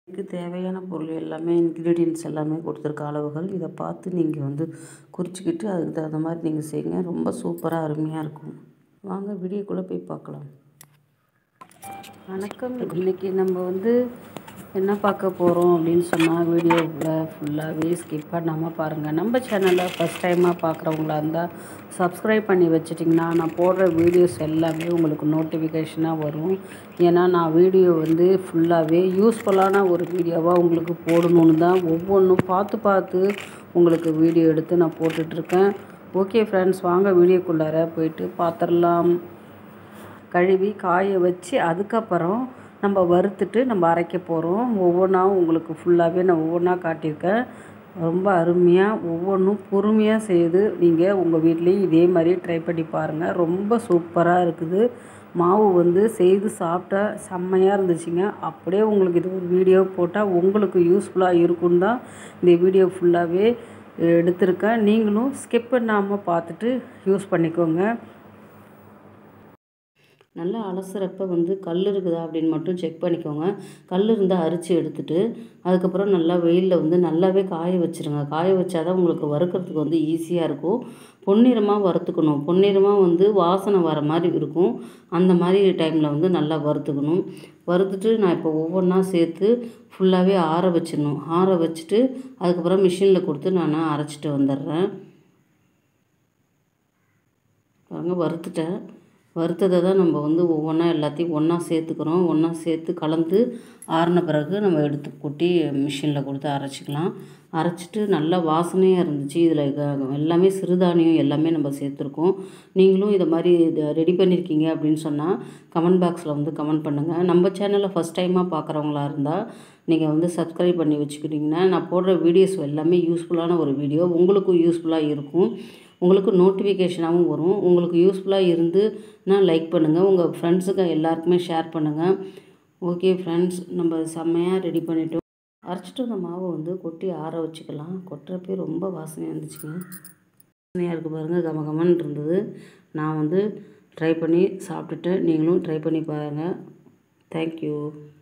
இதுக்கு தேவையான பொருள் எல்லாமே இன்க்ரீடியன்ட்ஸ் எல்லாமே கொடுத்துருக்க அளவுகள் இதை பார்த்து நீங்கள் வந்து குறிச்சிக்கிட்டு அதுக்கு தகுந்த மாதிரி நீங்கள் செய்யுங்க ரொம்ப சூப்பராக அருமையாக இருக்கும் வாங்க வீடியோக்குள்ளே போய் பார்க்கலாம் வணக்கம் இன்றைக்கி நம்ம வந்து என்ன பார்க்க போகிறோம் அப்படின்னு சொன்னால் வீடியோவில் ஃபுல்லாகவே ஸ்கிப் பண்ணாமல் பாருங்கள் நம்ம சேனலை ஃபஸ்ட் டைமாக பார்க்குறவங்களா இருந்தால் சப்ஸ்கிரைப் பண்ணி வச்சிட்டிங்கன்னா நான் போடுற வீடியோஸ் எல்லாமே உங்களுக்கு நோட்டிஃபிகேஷனாக வரும் ஏன்னா நான் வீடியோ வந்து ஃபுல்லாகவே யூஸ்ஃபுல்லான ஒரு வீடியோவாக உங்களுக்கு போடணுன்னு தான் ஒவ்வொன்றும் பார்த்து பார்த்து உங்களுக்கு வீடியோ எடுத்து நான் போட்டுட்ருக்கேன் ஓகே ஃப்ரெண்ட்ஸ் வாங்க வீடியோக்குள்ளார போயிட்டு பார்த்துடலாம் கழுவி காய வச்சு அதுக்கப்புறம் நம்ம வறுத்துட்டு நம்ம அரைக்க போகிறோம் ஒவ்வொன்றா உங்களுக்கு ஃபுல்லாகவே நான் ஒவ்வொன்றா காட்டியிருக்கேன் ரொம்ப அருமையாக ஒவ்வொன்றும் பொறுமையாக செய்து நீங்கள் உங்கள் வீட்லேயும் இதே மாதிரி ட்ரை பண்ணி பாருங்கள் ரொம்ப சூப்பராக இருக்குது மாவு வந்து செய்து சாப்பிட்டா செம்மையாக இருந்துச்சுங்க அப்படியே உங்களுக்கு இது ஒரு வீடியோ போட்டால் உங்களுக்கு யூஸ்ஃபுல்லாக இருக்குன்னு தான் இந்த வீடியோ ஃபுல்லாகவே எடுத்திருக்கேன் நீங்களும் ஸ்கிப் பண்ணாமல் பார்த்துட்டு யூஸ் பண்ணிக்கோங்க நல்லா அலசுறப்ப வந்து கல் இருக்குதா அப்படின்னு மட்டும் செக் பண்ணிக்கோங்க கல் இருந்தால் அரிச்சு எடுத்துட்டு அதுக்கப்புறம் நல்லா வெயிலில் வந்து நல்லாவே காய வச்சுருங்க காய வச்சாதான் உங்களுக்கு வறுக்கிறதுக்கு வந்து ஈஸியாக இருக்கும் பொன்னிறமாக வறுத்துக்கணும் பொன்னிறமாக வந்து வாசனை வர மாதிரி இருக்கும் அந்த மாதிரி டைமில் வந்து நல்லா வறுத்துக்கணும் வறுத்துட்டு நான் இப்போ ஒவ்வொன்றா சேர்த்து ஃபுல்லாகவே ஆற வச்சிடணும் ஆற வச்சுட்டு அதுக்கப்புறம் மிஷினில் கொடுத்து நான் அரைச்சிட்டு வந்துடுறேன் பாருங்க வறுத்துட்டேன் வறுத்ததை தான் நம்ம வந்து ஒவ்வொன்றா எல்லாத்தையும் ஒன்றா சேர்த்துக்கிறோம் ஒன்றா சேர்த்து கலந்து ஆறின பிறகு நம்ம எடுத்து கொட்டி மிஷினில் கொடுத்து அரைச்சிக்கலாம் அரைச்சிட்டு நல்லா வாசனையாக இருந்துச்சு இதில் எல்லாமே சிறுதானியம் எல்லாமே நம்ம சேர்த்துருக்கோம் நீங்களும் இதை மாதிரி ரெடி பண்ணியிருக்கீங்க அப்படின்னு சொன்னால் கமெண்ட் பாக்ஸில் வந்து கமெண்ட் பண்ணுங்கள் நம்ம சேனலை ஃபஸ்ட் டைமாக பார்க்குறவங்களா இருந்தால் நீங்கள் வந்து சப்ஸ்கிரைப் பண்ணி வச்சுக்கிட்டிங்கன்னா நான் போடுற வீடியோஸ் எல்லாமே யூஸ்ஃபுல்லான ஒரு வீடியோ உங்களுக்கும் யூஸ்ஃபுல்லாக இருக்கும் உங்களுக்கு நோட்டிஃபிகேஷனாகவும் வரும் உங்களுக்கு யூஸ்ஃபுல்லாக இருந்து நான் லைக் பண்ணுங்கள் உங்கள் ஃப்ரெண்ட்ஸுக்கு எல்லாருக்குமே ஷேர் பண்ணுங்கள் ஓகே ஃப்ரெண்ட்ஸ் நம்ம செம்மையாக ரெடி பண்ணிட்டோம் அரைச்சிட்டு வந்த மாவை வந்து கொட்டி ஆற வச்சுக்கலாம் கொட்டுறப்பே ரொம்ப வாசனையாக இருந்துச்சுங்க வாசனையாக இருக்குது பாருங்கள் கம கமன் இருந்தது நான் வந்து ட்ரை பண்ணி சாப்பிட்டுட்டு நீங்களும் ட்ரை பண்ணி பாருங்கள் தேங்க்யூ